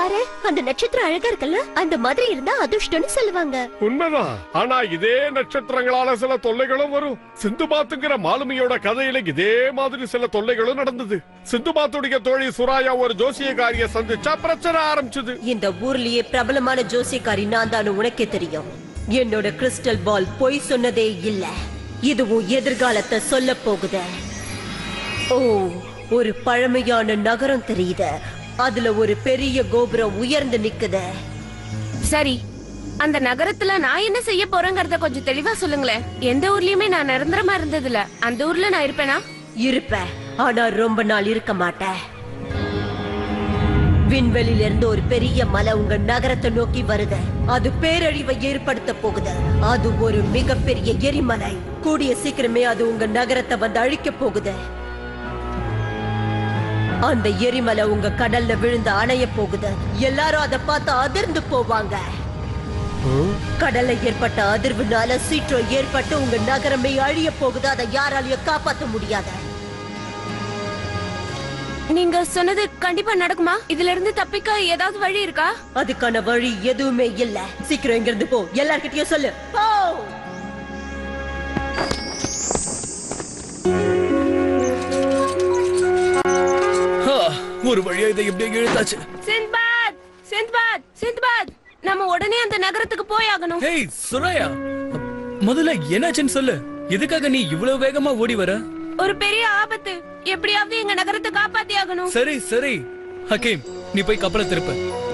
பாரு அந்த நட்சத்திரம் அழகா இருக்குல்ல அந்த மாதிரி இருந்தா அதிர்ஷ்டம்னு சொல்லுவாங்க உண்மைதான் ஆனா இதே நட்சத்திரங்களால சில தொல்லைகளும் வரும் சிந்துபாத்துங்கிற மாலுமியோட கதையில இதே மாதிரி சில தொல்லைகளும் நடந்தது சிந்துபாத்துடைய தோழி சுராயா ஒரு ஜோசியக்காரிய சந்திச்சா பிரச்சனை ஆரம்பிச்சது இந்த ஊர்லயே பிரபலமான ஜோசியக்காரி நான் தான் உனக்கே தெரியும் என்னோட கிறிஸ்டல் பால் பொய் சொன்னதே இல்ல இதுவும் எதிர்காலத்தை சொல்ல போகுது ஓ ஒரு பழமையான நகரம் தெரியுது அதுல ஒரு பெரிய கோபுரம் உயர்ந்து நிக்குது சரி அந்த நகரத்துல நான் என்ன செய்ய போறேங்கறத கொஞ்சம் தெளிவா சொல்லுங்களேன் எந்த ஊர்லயுமே நான் நிரந்தரமா இருந்ததில்ல அந்த ஊர்ல நான் இருப்பேனா இருப்ப ஆனா ரொம்ப நாள் இருக்க மாட்டேன் விண்வெளியில இருந்து ஒரு பெரிய மலை உங்க நகரத்தை நோக்கி வருது அது பேரழிவை ஏற்படுத்த போகுது அது ஒரு மிகப்பெரிய எரிமலை கூடிய சீக்கிரமே அது உங்க நகரத்தை வந்து அழிக்க போகுது அந்த எரிமலை உங்க கடல்ல விழுந்து அணைய போகுது எல்லாரும் அதை பார்த்து அதிர்ந்து போவாங்க கடல்ல ஏற்பட்ட அதிர்வுனால சீற்றம் ஏற்பட்டு உங்க நகரமே அழிய போகுது அதை யாராலையும் காப்பாத்த முடியாது நீங்க சொன்னது கண்டிப்பா நடக்குமா இதுல இருந்து தப்பிக்க ஏதாவது வழி இருக்கா அதுக்கான வழி எதுவுமே இல்ல சீக்கிரம் இங்க இருந்து போ எல்லார்கிட்டயும் சொல்லு போ ஆ, ஒரு வழியா இதை எப்படியோ இழுத்தாச்சு சிந்த்பாத் சிந்த்பாத் சிந்த்பாத் நம்ம உடனே அந்த நகரத்துக்கு போய் ஆகணும் ஹேய் சுராயா முதல்ல என்னாச்சுன்னு சொல்லு எதுக்காக நீ இவ்வளவு வேகமா ஓடி வர ஒரு பெரிய ஆபத்து எப்படியாவது எங்க நகரத்தை காப்பாத்தி ஆகணும் சரி சரி ஹக்கீம் நீ போய் கப்பலை திருப்பு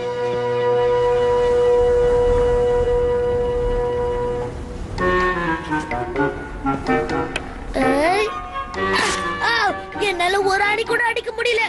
ஏய். ஆ, என்னால ஒரு அடி கூட அடிக்க முடியல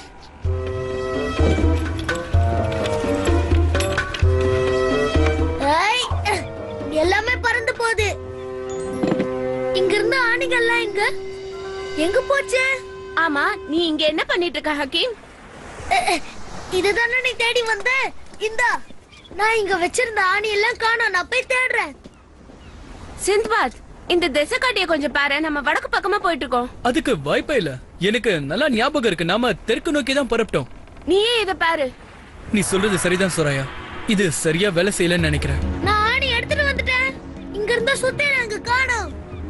ஏய், எல்லாமே பறந்து போகுது இங்க இருந்த ஆணிகள்லாம் எங்க எங்க போச்சு ஆமா நீ இங்க என்ன பண்ணிட்டு இருக்க ஹக்கீம் இதுதானே நீ தேடி வந்த இந்தா நான் இங்க வச்சிருந்த ஆணி எல்லாம் காணோம் நான் போய் தேடுறேன் சிந்த்பாத் இந்த திசை காட்டிய கொஞ்சம் பாரு நம்ம வடக்கு பக்கமா போயிட்டு இருக்கோம் அதுக்கு வாய்ப்பே இல்ல எனக்கு நல்லா ஞாபகம் இருக்கு நாம தெற்கு நோக்கி தான் புறப்பட்டோம் நீயே இத பாரு நீ சொல்றது சரிதான் சுராயா இது சரியா வேலை செய்யலன்னு நினைக்கிறேன் நான் ஆணி எடுத்துட்டு வந்துட்டேன் இங்க இருந்தா சுத்தி அங்க காணோம்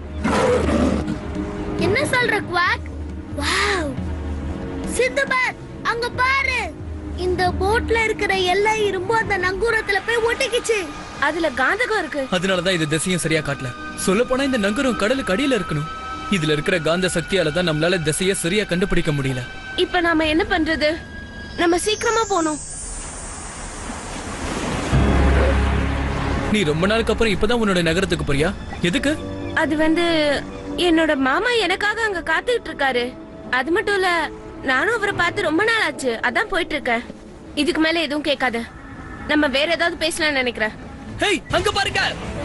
என்ன சொல்ற குவாக் வாவ் சிந்துபாத் அங்க பாரு இந்த போட்ல இருக்கிற எல்லா இரும்பும் அந்த நங்கூரத்துல போய் ஒட்டிக்கிச்சு அதுல காந்தகம் இருக்கு அதனாலதான் இது திசையும் சரியா காட்டல சொல்ல போனா இந்த நங்கரம் கடலுக்கு அடியில இருக்கணும் இதுல இருக்கிற காந்த சக்தியால தான் நம்மளால திசைய சரியா கண்டுபிடிக்க முடியல இப்ப நாம என்ன பண்றது நம்ம சீக்கிரமா போகணும் நீ ரொம்ப நாளுக்கு அப்புறம் இப்பதான் உன்னோட நகரத்துக்கு போறியா எதுக்கு அது வந்து என்னோட மாமா எனக்காக அங்க காத்துக்கிட்டு இருக்காரு அது மட்டும் இல்ல நானும் அவரை பார்த்து ரொம்ப நாள் ஆச்சு அதான் போயிட்டு இருக்கேன் இதுக்கு மேல எதுவும் கேட்காத நம்ம வேற ஏதாவது பேசலாம்னு நினைக்கிறேன் ஹேய் அங்க பாருங்க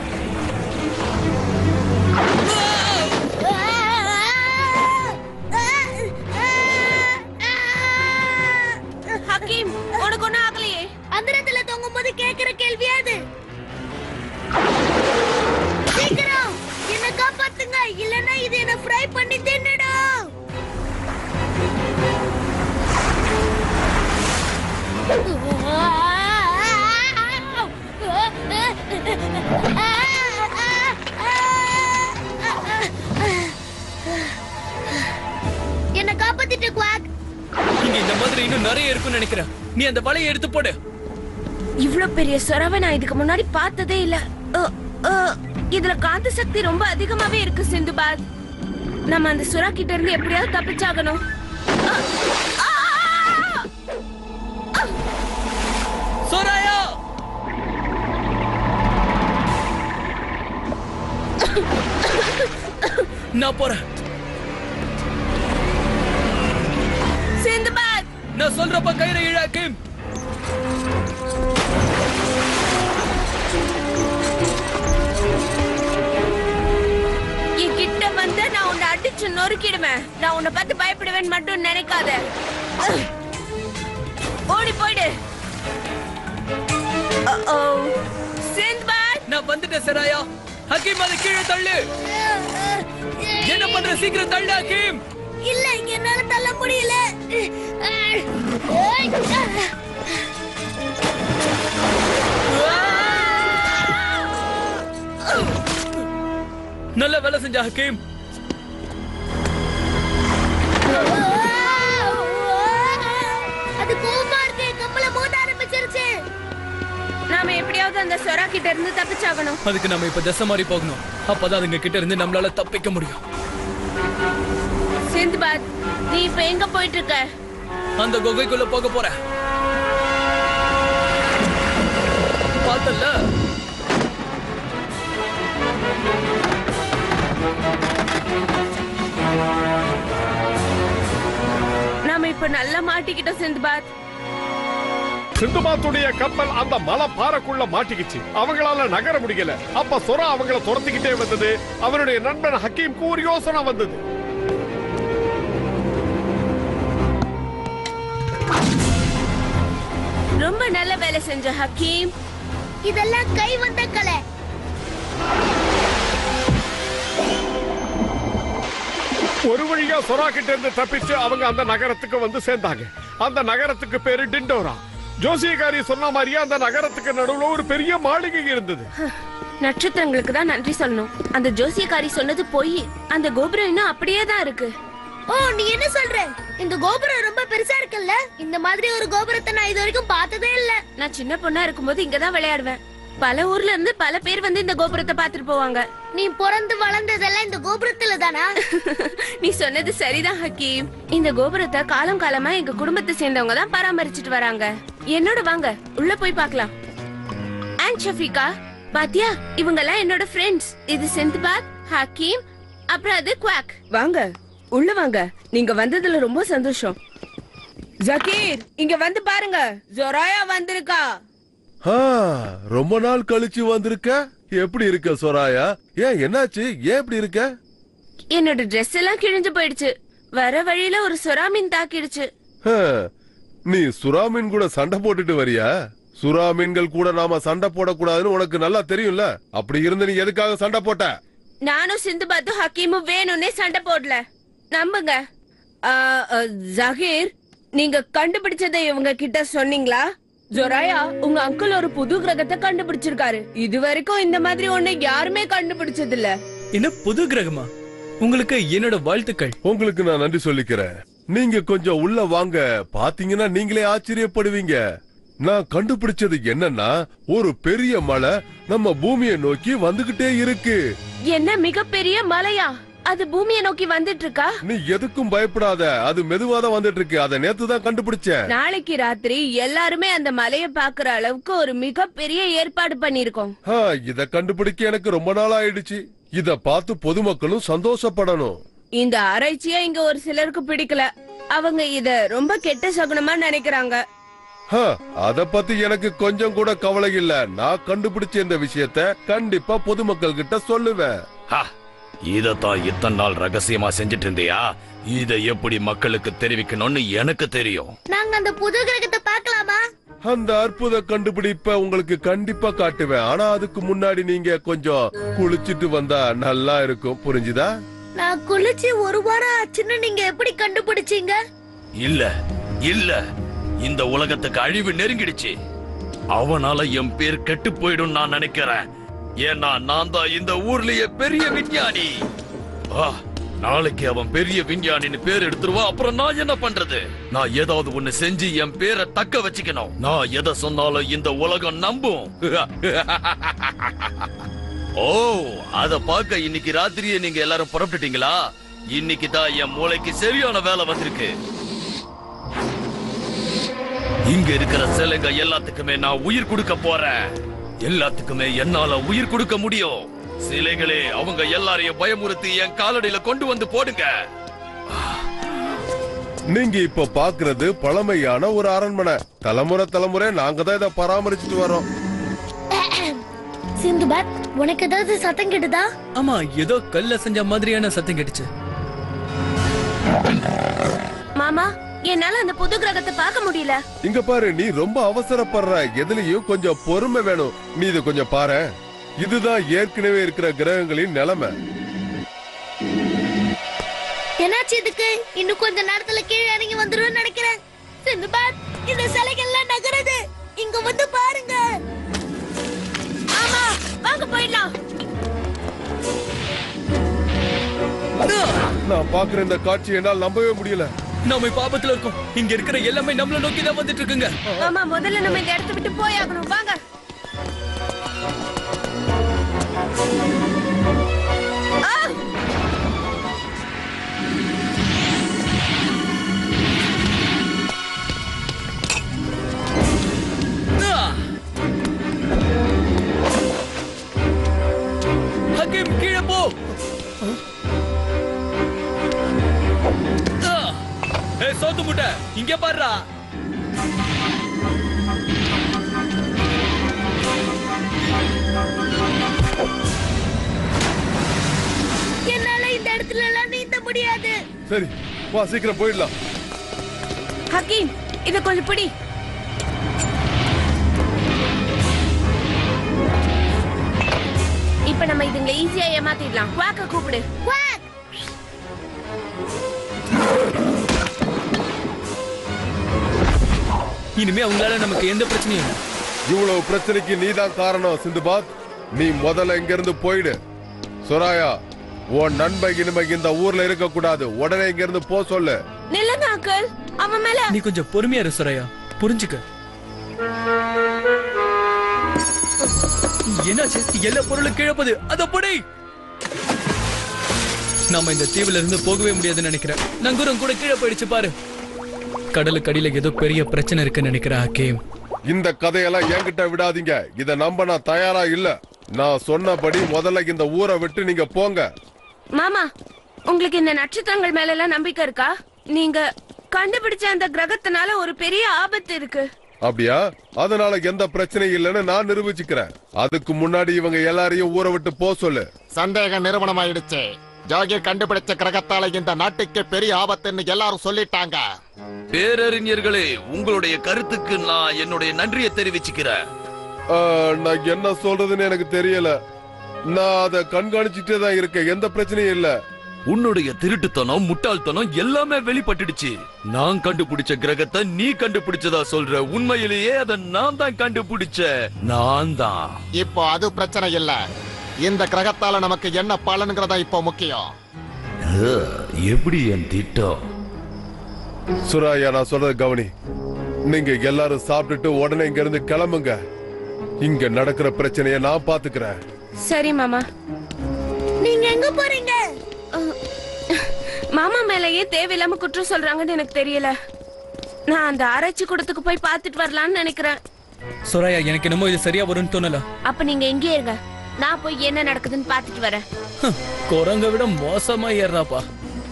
ஹக்கீம் உனக்கு ஒண்ணும் ஆகலையே அந்தரத்துல தொங்கும் போது கேக்குற கேள்வியா அது சீக்கிரம் என்ன காப்பாத்துங்க இல்லனா இது என்ன ஃப்ரை பண்ணி தின்னுடும் என்ன காப்பாத்திட்டு குவாக் இங்க இந்த மாதிரி இன்னும் நிறைய இருக்கும்னு நினைக்கிறேன் நீ அந்த வலையை எடுத்து போடு இவ்ளோ பெரிய சுறவை நான் இதுக்கு முன்னாடி பார்த்ததே இல்ல அ, அ, இதுல காந்த சக்தி ரொம்ப அதிகமாவே இருக்கு சிந்துபாத் நம்ம அந்த சுறா கிட்ட இருந்து எப்படியாவது தப்பிச்சாகணும் அ, ஆ! சோராயா நான் போறேன் சிந்துபாத் நான் சொல்றப்ப கயிறை இழாக்கேன் என் கிட்ட வந்து நான் உன்னை அடிச்சு நொறுக்கிடுவேன் நான் உன்னை பார்த்து பயப்படுவேன் மட்டும் நினைக்காத அஹ். ஓடி போயிடு Uh-oh. சிந்த்பாத் நான் வந்துட்டேன் சராயா ஹக்கீம் அதை கீழே தள்ளு என்ன பண்ற சீக்கிரம் தள்ளு ஹக்கீம் இல்ல என்னால தள்ள முடியல நல்ல வேலை செஞ்ச ஹக்கீம் அது கோவமா இருக்கு கப்பல மோத ஆரம்பிச்சிருச்சு நாம எப்படியாவது அந்த சொரா கிட்ட இருந்து தப்பிச்சாகணும் அதுக்கு நம்ம இப்ப திசை மாறி போகணும் அப்பதான் அதுங்க கிட்ட இருந்து நம்மளால தப்பிக்க முடியும் சிந்துபாத் நீ இப்ப எங்க போயிட்டு இருக்க அந்த குகைக்குள்ள போக போறேன் பார்த்தல்ல நாம இப்ப நல்லா மாட்டிக்கிட்டோம் சிந்துபாத் சிந்துபாத்துடைய கப்பல் அந்த மலை பாறைக்குள்ள மாட்டிக்கிச்சு அவங்களால நகர முடியல அப்ப சொரா அவங்கள துரத்திக்கிட்டே வந்தது அவனுடைய நண்பன் ஹக்கீம் ஒரு யோசனை வந்தது ரொம்ப நல்ல வேலை செஞ்ச ஹக்கீம் இதெல்லாம் கை வந்த கலை ஒரு வழியா சொரா கிட்ட இருந்து தப்பிச்சு அவங்க அந்த நகரத்துக்கு வந்து சேர்ந்தாங்க அந்த நகரத்துக்கு பேரு டிண்டோரா ஜோசியக்காரி சொன்ன மாதிரியே அந்த நகரத்துக்கு நடுவுல ஒரு பெரிய மாளிகை இருந்தது நட்சத்திரங்களுக்கு தான் நன்றி சொல்லணும் அந்த ஜோசியக்காரி சொன்னது போய் அந்த கோபுரம் இன்னும் அப்படியே தான் இருக்கு ஓ நீ என்ன சொல்ற இந்த கோபுரம் ரொம்ப பெருசா இருக்குல்ல இந்த மாதிரி ஒரு கோபுரத்தை நான் இது வரைக்கும் பார்த்ததே இல்ல நான் சின்ன பொண்ணா இருக்கும்போது இங்க தான் விளையாடுவேன் பல ஊர்ல இருந்து பல பேர் வந்து இந்த கோபுரத்தை பார்த்துட்டு போவாங்க நீ பிறந்து வளர்ந்ததெல்லாம் இந்த கோபுரத்துல தானா நீ சொன்னது சரிதான் ஹக்கீம் இந்த கோபுரத்தை காலம் காலமா எங்க குடும்பத்தை சேர்ந்தவங்க தான் பராமரிச்சிட்டு வராங்க என்னோட வாங்க உள்ள போய் பார்க்கலாம் அண்ட் ஷஃபிகா பாத்தியா இவங்க எல்லாம் என்னோட ஃப்ரெண்ட்ஸ் இது சிந்துபாத் ஹக்கீம் அப்புறம் அது குவாக் வாங்க உள்ள வாங்க நீங்க வந்ததுல ரொம்ப சந்தோஷம் ஜக்கீர் இங்க வந்து பாருங்க ஜொராயா வந்திருக்கா ஆ, ரொம்ப நாள் கழிச்சு வந்திருக்க எப்படி இருக்க சொராயா ஏன் என்னாச்சு ஏன் இப்படி இருக்க என்னோட Dress எல்லாம் கிழிஞ்சு போயிடுச்சு வர வழியில ஒரு சுறா மீன் தாக்கிடுச்சு ஹ, நீ சுறா மீன் கூட சண்டை போட்டுட்டு வரியா சுறா மீன்கள் கூட நாம சண்டை போடக்கூடாதுன்னு உனக்கு நல்லா தெரியும்ல அப்படி இருந்து நீ எதுக்காக சண்டை போட்ட நானும் சிந்துபாத்தும் ஹக்கீமும் வேணும்னே சண்டை போடல நம்புங்க ஆ, ஆ, ஜகீர் நீங்க கண்டுபிடிச்சதை இவங்க கிட்ட சொன்னீங்களா ஜொராயா உங்க அங்கிள் ஒரு புது கிரகத்தை கண்டுபிடிச்சிருக்காரு இது வரைக்கும் இந்த மாதிரி ஒண்ணு யாருமே கண்டுபிடிச்சது இல்ல என்ன புது கிரகமா உங்களுக்கு என்னோட வாழ்த்துக்கள் உங்களுக்கு நான் நன்றி சொல்லிக்கிறேன் நீங்க கொஞ்சம் உள்ள வாங்க பாத்தீங்கன்னா நீங்களே ஆச்சரியப்படுவீங்க நான் கண்டுபிடிச்சது என்னன்னா ஒரு பெரிய மலை நம்ம பூமியை நோக்கி வந்துகிட்டே இருக்கு என்ன மிகப்பெரிய மலையா அது பூமியை நோக்கி வந்துட்டு இருக்கா நீ எதுக்கும் பயப்படாத அது மெதுவா தான் வந்துட்டு இருக்கு அதை நேத்து தான் கண்டுபிடிச்சேன் நாளைக்கு ராத்திரி எல்லாருமே அந்த மலைய பாக்குற அளவுக்கு ஒரு மிகப்பெரிய ஏற்பாடு பண்ணிருக்கோம் ஆ, இத கண்டுபிடிக்க எனக்கு ரொம்ப நாள் ஆயிடுச்சு இத பார்த்து பொதுமக்களும் சந்தோஷப்படணும் இந்த ஆராய்ச்சியா இங்க ஒரு சிலருக்கு பிடிக்கல அவங்க இத ரொம்ப கெட்ட சகுனமா நினைக்கிறாங்க ஹ, அத பத்தி எனக்கு கொஞ்சம் கூட கவலை இல்ல நான் கண்டுபிடிச்ச இந்த விஷயத்த கண்டிப்பா பொதுமக்கள் கிட்ட சொல்லுவேன் ஹா, இதத்தான் இத்தனை நாள் ரகசியமா செஞ்சுட்டு இருந்தியா இத எப்படி மக்களுக்கு தெரிவிக்கணும்னு எனக்கு தெரியும் நாங்க அந்த புது கிரகத்தை பார்க்கலாமா அந்த அற்புத கண்டுபிடிப்ப உங்களுக்கு கண்டிப்பா காட்டுவேன் ஆனா அதுக்கு முன்னாடி நீங்க கொஞ்சம் குளிச்சிட்டு வந்தா நல்லா இருக்கும் புரிஞ்சுதா நான் குளிச்சு ஒரு வாரம் ஆச்சுன்னு நீங்க எப்படி கண்டுபிடிச்சீங்க இல்ல இல்ல இந்த உலகத்துக்கு அழிவு நெருங்கிடுச்சு அவனால என் பேர் கெட்டு போயிடும் நான் நினைக்கிறேன் ஏன்னா நான் தான் இந்த ஊர்லயே பெரிய விஞ்ஞானி ஆ, நாளைக்கு அவன் பெரிய விஞ்ஞானின்னு பேர் எடுத்துருவான் அப்புறம் நான் என்ன பண்றது நான் ஏதாவது ஒண்ணு செஞ்சு என் பேரை தக்க வச்சுக்கணும் நான் எதை சொன்னாலும் இந்த உலகம் நம்பும் ஓ அத பார்க்க இன்னைக்கு ராத்திரியே நீங்க எல்லாரும் புறப்பட்டுட்டீங்களா இன்னைக்கு தான் என் மூளைக்கு சரியான வேலை வந்திருக்கு இங்க இருக்கிற சிலைங்க எல்லாத்துக்குமே நான் உயிர் கொடுக்க போறேன் எல்லாத்துக்குமே என்னால உயிர் கொடுக்க முடியும் சிலைகளே அவங்க எல்லாரையும் பயமுறுத்தி என் காலடியில கொண்டு வந்து போடுங்க நீங்க இப்ப பாக்குறது பழமையான ஒரு அரண்மனை தலைமுறை தலைமுறை நாங்க தான் இதை பராமரிச்சுட்டு வரோம் சிந்துபாத் உனக்கு ஏதாவது சத்தம் கேட்டுதா ஆமா ஏதோ கல்ல செஞ்ச மாதிரியான சத்தம் கேட்டுச்சு மாமா என்னால அந்த புது கிரகத்தை பார்க்க முடியல இங்க பாரு நீ ரொம்ப அவசரப்படுற எதுலயும் கொஞ்சம் பொறுமை வேணும் நீ இது கொஞ்சம் பாரு இதுதான் ஏற்கனவே இருக்கிற கிரகங்களின் நிலைமை என்னாச்சு இதுக்கு இன்னும் கொஞ்ச நேரத்துல கீழே இறங்கி வந்துருவேன்னு நினைக்கிறேன் சிந்துபாத் இந்த சிலைகள்லாம் நகருது இங்க வந்து பாருங்க ஆமா வாங்க போயிடலாம் நான் பாக்குற இந்த காட்சி என்னால் நம்பவே முடியல நாம இப்ப ஆபத்துல இருக்கோம் இங்க இருக்கிற எல்லாமே நம்மள நோக்கி தான் வந்துட்டு இருக்குங்க ஆமா முதல்ல நம்ம இந்த இடத்த விட்டு போயாகணும் வாங்க ஹக்கீம் கீழே போ ஏய் சோத்து முட்டை இங்க பாருடா என்னால இந்த இடத்துல எல்லாம் நீந்த முடியாது சரி வா சீக்கிரம் போயிடலாம் ஹக்கீம் இத கொஞ்சம் பிடி இப்ப நம்ம இதுங்களை ஈஸியா ஏமாத்திடலாம் குவாக்க கூப்பிடு குவாக் இனிமே அவங்களால நமக்கு எந்த பிரச்சனையும் இல்லை இவ்வளவு பிரச்சனைக்கு நீதான் காரணம் சிந்துபாத் நீ முதல்ல இங்க இருந்து போயிடு சுராயா உன் நண்பன் இனிமே இந்த ஊர்ல இருக்க கூடாது உடனே இங்க இருந்து போ சொல்லு நில்லுங்க அங்கிள் அவன் மேல நீ கொஞ்சம் பொறுமையா இரு சுரையா புரிஞ்சுக்க என்னாச்சு எல்லா பொருளும் கிழப்பது அத படி நாம இந்த தீவுல இருந்து போகவே முடியாதுன்னு நினைக்கிறேன் நங்கூரம் கூட கீழே போயிடுச்சு பாரு கடலுக்கு அடியில ஏதோ பெரிய பிரச்சனை இருக்குன்னு நினைக்கிறேன் ஹக்கீம் இந்த கதையெல்லாம் என்கிட்ட விடாதீங்க இத நம்ப நான் தயாரா இல்ல நான் சொன்னபடி முதல்ல இந்த ஊரை விட்டு நீங்க போங்க மாமா உங்களுக்கு இந்த நட்சத்திரங்கள் மேல எல்லாம் நம்பிக்கை இருக்கா நீங்க கண்டுபிடிச்ச அந்த கிரகத்தினால ஒரு பெரிய ஆபத்து இருக்கு அப்படியா அதனால எந்த பிரச்சனையும் இல்லைன்னு நான் நிரூபிச்சுக்கிறேன் அதுக்கு முன்னாடி இவங்க எல்லாரையும் ஊரை விட்டு போ சொல்லு சந்தேகம் நிறுவனமாயிடுச்சு ஜாகிர் கண்டுபிடிச்ச கிரகத்தால இந்த நாட்டுக்கு பெரிய ஆபத்துன்னு எல்லாரும் சொல்லிட்டாங்க பேரறிஞர்களே உங்களுடைய கருத்துக்கு நான் என்னுடைய நன்றியை தெரிவிச்சுக்கிறேன் ஆ, நான் என்ன சொல்றதுன்னு எனக்கு தெரியல நான் அதை கண்காணிச்சுட்டே தான் இருக்கேன் எந்த பிரச்சனையும் இல்ல உன்னுடைய திருட்டுத்தனம் முட்டாள்தனம் எல்லாமே வெளிப்பட்டுடுச்சு நான் கண்டுபிடிச்ச கிரகத்தை நீ கண்டுபிடிச்சதா சொல்ற உண்மையிலேயே அதை நான் தான் கண்டுபிடிச்ச நான் தான் இப்போ அது பிரச்சனை இல்ல இந்த கிரகத்தால நமக்கு என்ன பலனுங்கிறதா இப்போ முக்கியம் எப்படி என் திட்டம் சுராயா நான் சொல்றது கவனி நீங்க எல்லாரும் சாப்பிட்டுட்டு உடனே இங்க இருந்து கிளம்புங்க இங்க நடக்கிற பிரச்சனைய நான் பாத்துக்கிறேன் சரி மாமா நீங்க எங்க போறீங்க மாமா மேலயே தேவையில்லாம குற்றம் சொல்றாங்கன்னு எனக்கு தெரியல நான் அந்த ஆராய்ச்சி கூடத்துக்கு போய் பார்த்துட்டு வரலாம்னு நினைக்கிறேன் சுரையா எனக்கு என்னமோ இது சரியா வரும்னு தோணல அப்ப நீங்க எங்கே இருங்க நான் போய் என்ன நடக்குதுன்னு பார்த்துட்டு வரேன் ஹம், குரங்க விட மோசமா ஏறாப்பா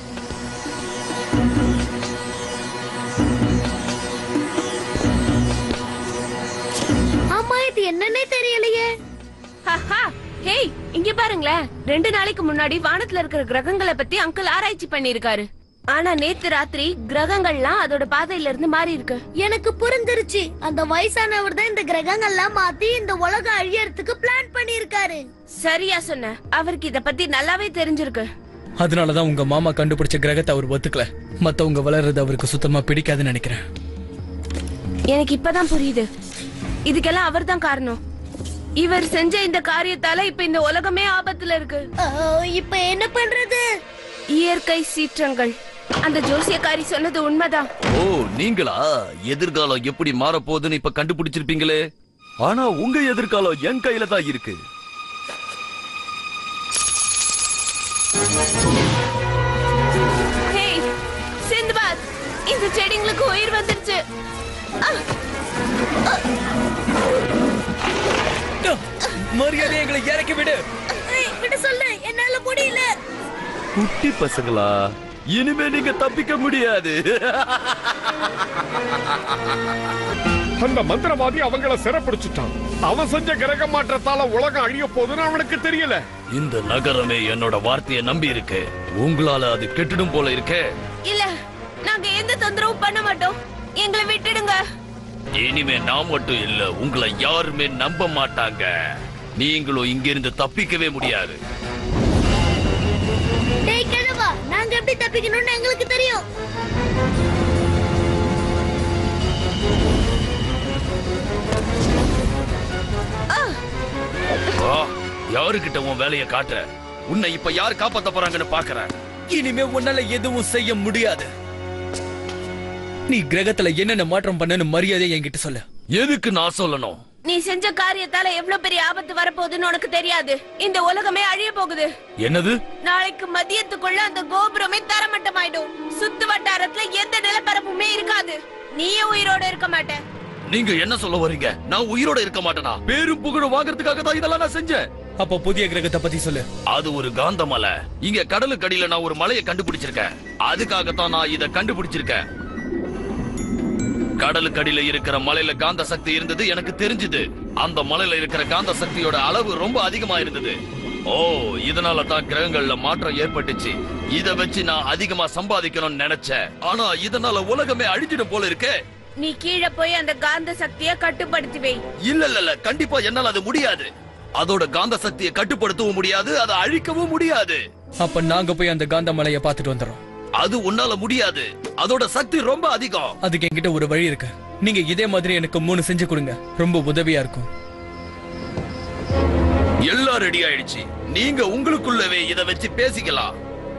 ஆமா இது என்னன்னே தெரியலையே ஹஹா, ஹேய் இங்க பாருங்களேன் ரெண்டு நாளைக்கு முன்னாடி வானத்துல இருக்கிற கிரகங்களை பத்தி அங்கிள் ஆராய்ச்சி பண்ணிருக்காரு ஆனா நேத்து ராத்திரி கிரகங்கள்லாம் அதோட பாதையில இருந்து மாறி இருக்கு எனக்கு புரிஞ்சிருச்சு அந்த வயசானவர் தான் இந்த கிரகங்கள்லாம் மாத்தி இந்த உலகம் அழியறதுக்கு பிளான் பண்ணிருக்காரு சரியா சொன்ன அவருக்கு இத பத்தி நல்லாவே தெரிஞ்சிருக்கு அதனாலதான் உங்க மாமா கண்டுபிடிச்ச கிரகத்தை அவர் ஒத்துக்கல மத்தவங்க வளர்றது அவருக்கு சுத்தமா பிடிக்காதுன்னு நினைக்கிறேன் எனக்கு இப்பதான் புரியுது இதுக்கெல்லாம் அவர்தான் காரணம் இவர் செஞ்ச இந்த காரியத்தால இப்ப இந்த உலகமே ஆபத்துல இருக்கு ஆ, இப்ப என்ன பண்றது இயற்கை சீற்றங்கள் அந்த ஜோசியக்காரி சொன்னது உண்மைதான் ஓ நீங்களா எதிர்காலம் எப்படி மாறப்போகுதுன்னு இப்ப கண்டுபிடிச்சிருப்பீங்களே ஆனா உங்க எதிர்காலம் என் கையில தான் இருக்கு ஹேய் சிந்துபாத் இந்த செடிங்களுக்கு உயிர் வந்துருச்சு ஆ, மரியாதை எங்களை இறக்கி விடு ஏய், விட சொல்லு என்னால முடியல குட்டி பசங்களா இனிமே நீங்க தப்பிக்க முடியாது அந்த மந்திரவாதி அவங்கள சிறப்பிடிச்சுட்டான் அவன் செஞ்ச கிரக மாற்றத்தால உலகம் அழிய போகுதுன்னு அவனுக்கு தெரியல இந்த நகரமே என்னோட வார்த்தையை நம்பி இருக்கு உங்களால அது கெட்டுடும் போல இருக்கே இல்ல நாங்க எந்த தொந்தரவும் பண்ண மாட்டோம் எங்களை விட்டுடுங்க இனிமே நான் மட்டும் இல்ல உங்களை யாருமே நம்ப மாட்டாங்க நீங்களும் இங்கிருந்து தப்பிக்கவே முடியாது டேய் கிழவா நாங்க எப்படி தப்பிக்கணும்னு எங்களுக்கு தெரியும் ஆ, யாருகிட்ட உன் வேலையை காட்டுற உன்னை இப்ப யார் காப்பாத்த போறாங்கன்னு பாக்குறேன் இனிமே உன்னால எதுவும் செய்ய முடியாது நீ கிரகத்துல என்னென்ன மாற்றம் பண்ணனு மரியாதை என்கிட்ட சொல்லு எதுக்கு நான் சொல்லணும் நீ செஞ்ச காரியத்தால எவ்வளவு பெரிய ஆபத்து வரப்போகுதுன்னு உனக்கு தெரியாது இந்த உலகமே அழிய போகுது என்னது நாளைக்கு மதியத்துக்குள்ள அந்த கோபுரமே தரமட்டமாயிடும் சுத்து வட்டாரத்துல எந்த நிலப்பரப்புமே இருக்காது நீயே உயிரோட இருக்க மாட்ட நீங்க என்ன சொல்ல வர்றீங்க நான் உயிரோட இருக்க மாட்டேனா பேரும் புகழும் வாங்குறதுக்காக தான் இதெல்லாம் நான் செஞ்சேன் அப்ப புதிய கிரகத்தை பத்தி சொல்லு அது ஒரு காந்த மலை இங்க கடலுக்கு அடியில நான் ஒரு மலையை கண்டுபிடிச்சிருக்கேன் அதுக்காகத்தான் நான் இத கண்டுபிடிச்சிருக்கேன் கடலுக்கு அடியில இருக்கிற மலையில காந்த சக்தி இருந்தது எனக்கு தெரிஞ்சது அந்த மலையில இருக்கிற காந்த சக்தியோட அளவு ரொம்ப அதிகமா இருந்தது ஓ இதனால தான் கிரகங்கள்ல மாற்றம் ஏற்பட்டுச்சு இத வச்சு நான் அதிகமா சம்பாதிக்கணும்னு நினைச்சேன் ஆனா இதனால உலகமே அழிஞ்சிடும் போல இருக்கே நீ கீழே போய் அந்த காந்த சக்திய கட்டுப்படுத்தி வை இல்ல இல்ல இல்ல கண்டிப்பா என்னால அது முடியாது அதோட காந்த சக்தியை கட்டுப்படுத்தவும் முடியாது அதை அழிக்கவும் முடியாது அப்ப நாங்க போய் அந்த காந்த மலையை பார்த்துட்டு வந்துடுறோம் அது உன்னால முடியாது அதோட சக்தி ரொம்ப அதிகம் அதுக்கு என்கிட்ட ஒரு வழி இருக்கு நீங்க இதே மாதிரி எனக்கு மூணு செஞ்சு கொடுங்க ரொம்ப உதவியா இருக்கும் எல்லாம் ரெடி ஆயிடுச்சு நீங்க உங்களுக்குள்ளவே இத வச்சு பேசிக்கலாம்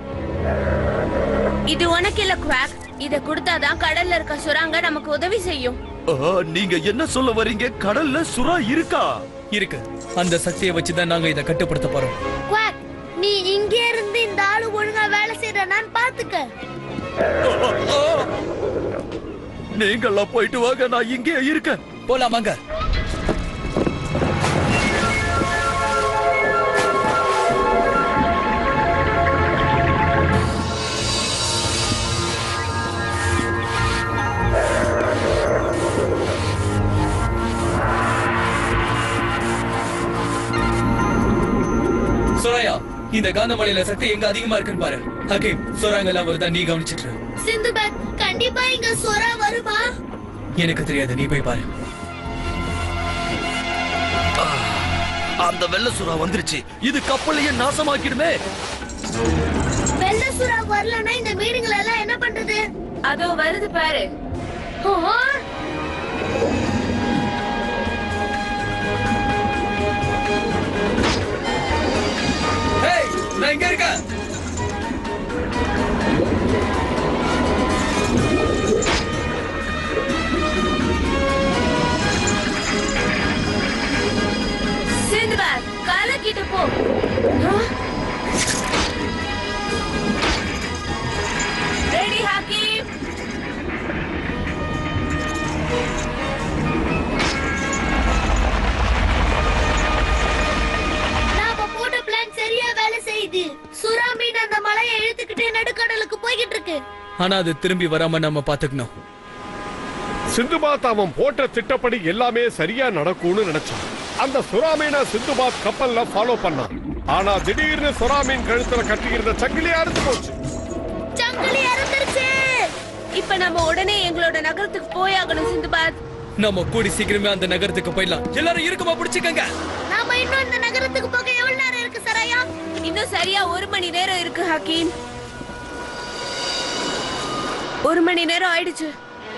இது உனக்கு இல்ல குவாக் இத கொடுத்தாதான் கடல்ல இருக்க சுறாங்க நமக்கு உதவி செய்யும் ஆ, நீங்க என்ன சொல்ல வர்றீங்க கடல்ல சுறா இருக்கா இருக்கு அந்த சக்தியை வச்சுதான் நாங்க இதை கட்டுப்படுத்த போறோம் குவாக் நீ இங்கே இருந்து இந்த ஆளு ஒழுங்கா வேலை செய்யறானான்னு பாத்துக்க நீங்கெல்லாம் போயிட்டு வாங்க நான் இங்கே இருக்கேன் போலாமாங்க சுராயா இந்த காந்த மலையில சக்தி எங்க அதிகமா இருக்குன்னு பாரு ஹக்கீம் சுராங்க எல்லாம் வருதா நீ கவனிச்சிட்டு இரு. சிந்துபத் கண்டிப்பா இங்க சொரா வருமா எனக்கு தெரியாது நீ போய் பாரு அந்த வெள்ள சுறா வந்துருச்சு இது கப்பலையே நாசமாக்கிடுமே வெள்ள சுறா வரலன்னா இந்த மீனுங்களை எல்லாம் என்ன பண்றது அதோ வருது பாரு ஓஹோ ஏய் நான் இங்க இருக்கேன் சிந்துபாத் கலக்கிட்டு போ ரெடி ஹாக்கிம் நாம போட்ட பிளான் சரியா வேலை செய்யுது சுறா மீன் அந்த மலையை இழுத்துக்கிட்டு நடுக்கடலுக்கு போய்கிட்டு இருக்கு ஆனா அது திரும்பி வராம நம்ம பாத்துக்கணும் சிந்துபாத் அவன் போட்ட திட்டப்படி எல்லாமே சரியா நடக்கும்னு நினைச்சான் அந்த சுறாமீனை சிந்துபாத் கப்பல்ல ஃபாலோ பண்ணான் ஆனா திடீர்னு சுறாமீன் கழுத்துல கட்டியிருந்த சங்கிலி அறுத்து போச்சு சங்கிலி இறந்துருச்சு இப்ப நம்ம உடனே எங்களோட நகரத்துக்கு போயாகணும் சிந்துபாத் நம்ம கூடி சீக்கிரமே அந்த நகரத்துக்கு போயிடலாம் எல்லாரும் இருக்குமா பிடிச்சுக்கங்க நாம இன்னும் இந்த நகரத்துக்கு போக எவ்வளவு நேரம் இருக்கு சராயா இன்னும் சரியா ஒரு மணி நேரம் இருக்கு ஹக்கீம் ஒரு மணி நேரம் ஆயிடுச்சு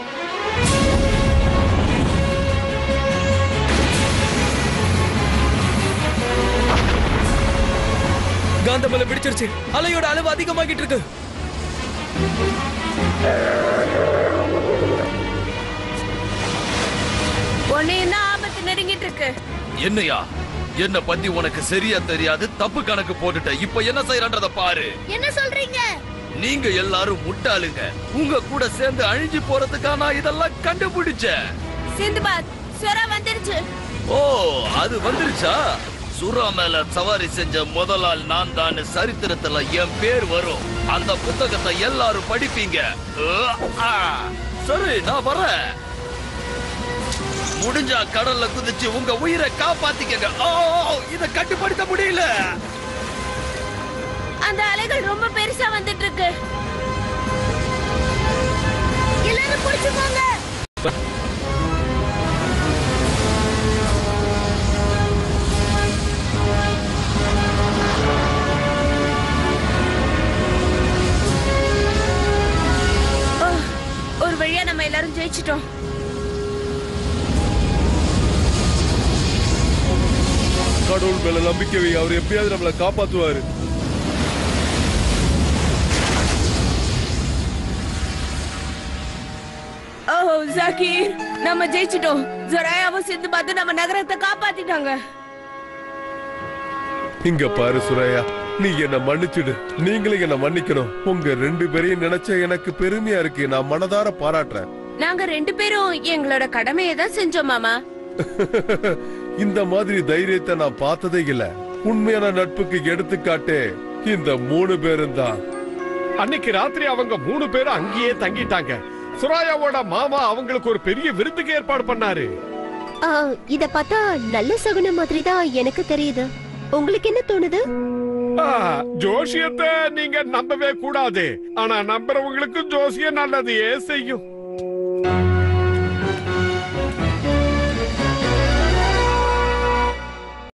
காந்தமலை பிடிச்சிருச்சு அலையோட அளவு அதிகமாகிட்டு இருக்கு உன்னையும் தான் ஆபத்து நெருங்கிட்டு இருக்கு என்னையா என்ன பத்தி உனக்கு சரியா தெரியாது தப்பு கணக்கு போட்டுட்ட இப்ப என்ன செய்யறன்றத பாரு என்ன சொல்றீங்க நீங்க எல்லாரும் முட்டாளுங்க உங்க கூட சேர்ந்து அழிஞ்சு போறதுக்கா நான் இதெல்லாம் கண்டுபிடிச்சேன் சிந்துபாத் சுரா வந்துருச்சு ஓ அது வந்துருச்சா சுறா மேல சவாரி செஞ்ச முதல் ஆள் நான் தான் சரித்திரத்துல என் பேர் வரும் அந்த புத்தகத்தை எல்லாரும் படிப்பீங்க அ, ஆ. சரி நான் வரேன் முடிஞ்சா கடல்ல குதிச்சு உங்க உயிரை காப்பாத்திக்கங்க ஓ இத கட்டுப்படுத்த முடியல அந்த அலைகள் ரொம்ப பெருசா வந்துட்டு இருக்கு எல்லாரும் புடிச்சுக்கோங்க ஓ, ஒரு வழியா நம்ம எல்லாரும் ஜெயிச்சிட்டோம் கடவுள் மேல நம்பிக்கை வை அவர் எப்படியாவது நம்மளை காப்பாத்துவாரு ஓ ஜாகீர் நம்ம ஜெயிச்சிட்டோம் ஜொராயாவும் சிந்து பார்த்து நம்ம நகரத்தை காப்பாத்திட்டாங்க இங்க பாரு சுரையா நீ என்ன மன்னிச்சிடு நீங்களும் என்ன மன்னிக்கணும் உங்க ரெண்டு பேரையும் நினைச்ச எனக்கு பெருமையா இருக்கு நான் மனதார பாராட்டுறேன் நாங்க ரெண்டு பேரும் எங்களோட கடமையை தான் செஞ்சோம் மாமா இந்த மாதிரி தைரியத்தை நான் பார்த்ததே இல்ல உண்மையான நட்புக்கு எடுத்துக்காட்டே இந்த மூணு பேரும் தான் அன்னைக்கு ராத்திரி அவங்க மூணு பேரும் அங்கேயே தங்கிட்டாங்க சுராயாவோட மாமா அவங்களுக்கு ஒரு பெரிய விருந்துக்கு ஏற்பாடு பண்ணாரு ஆ, இத பார்த்தா நல்ல சகுனம் மாதிரி தான் எனக்கு தெரியுது உங்களுக்கு என்ன தோணுது ஆ, ஜோசியத்தை நீங்க நம்பவே கூடாது ஆனா நம்புறவங்களுக்கு ஜோசியம் நல்லதையே செய்யும்